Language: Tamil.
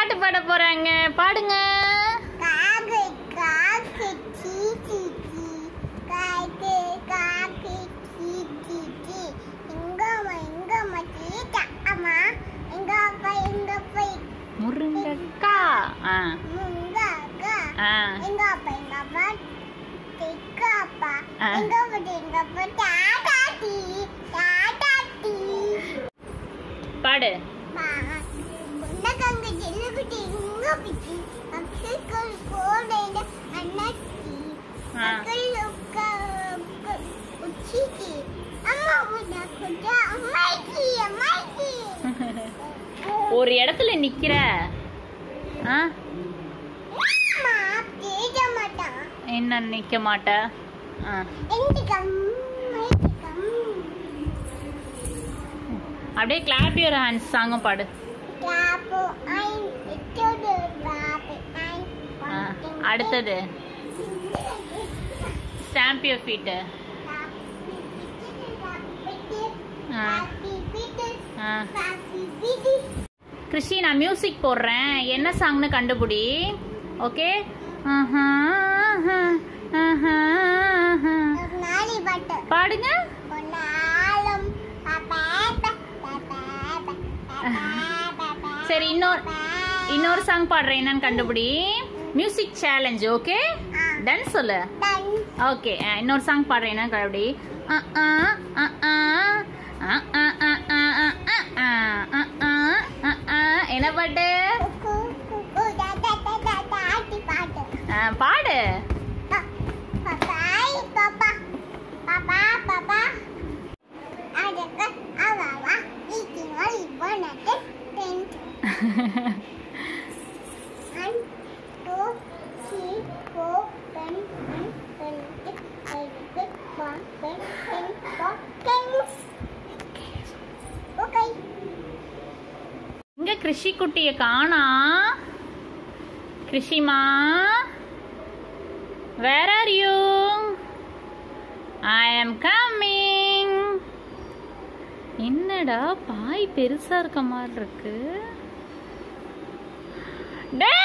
பாட்டு பாட போறாங்க பாடுங்க காக்கை காக்கை சீ சீ சீ காக்கை காக்கை சீ சீ சீ எங்கம்மா எங்கம்மா சீட்டா அம்மா எங்க அப்பா எங்க அப்பா முருங்கக்கா ஆ எங்க அக்கா ஆ எங்க அப்பா எங்க அப்பா எங்க அப்பா ஆ. எங்க அப்பா எங்க அப்பா டாடாட்டி டாடாட்டி பாடு உன்னகங்க ஜெல்லுபிட்டி எங்க பிச்சி அக்ஷய்கள் கோடையில அண்ணாச்சி ஆ. மக்கள் உட்கா உச்சிக்கு அம்மா உன்னை கொஞ்சா அம்மாய்க்கு அம்மாய்க்கு ஒரு இடத்துல நிக்கிற ஆ அம்மா பேச மாட்டான் என்ன நிக்க மாட்ட ஆ எங்க அம்மாய்க்கு கம் அப்படியே கிளாப் யுவர் ஹேண்ட்ஸ் சாங்கும் பாடு காப்பு ஐன் எட்டோடு பாப்பி ஐன் ஆ, அடுத்தது ஸ்டாம்ப் யுவர் ஃபீட்டு ஆ. ஆ கிருஷி நான் மியூசிக் போடுறேன் என்ன சாங்னு கண்டுபிடி ஓகே ஆஹா, ஆஹா, ஆஹா, ஆஹா. நாளை பாட்டு பாடுங்க பொன்னாலும் சரி இன்னொரு இன்னொரு சாங் பாடுறேன் என்னன்னு கண்டுபிடி மியூசிக் சேலஞ்ச் ஓகே டன் சொல்லு ஓகே இன்னொரு சாங் பாடுறேன் என்ன கண்டுபிடி அ, ஆ, அ, ஆ, அ, ஆ, அ, ஆ, அ, ஆ, அ, அ, ஆ, அ, ஆ. என்ன பாட்டு ஆ, பாடு Okay. இங்க கிருஷி குட்டிய காணா கிருஷிமா where are you I am coming என்னடா பாய் பெருசா இருக்க மாதிரி இருக்கு டே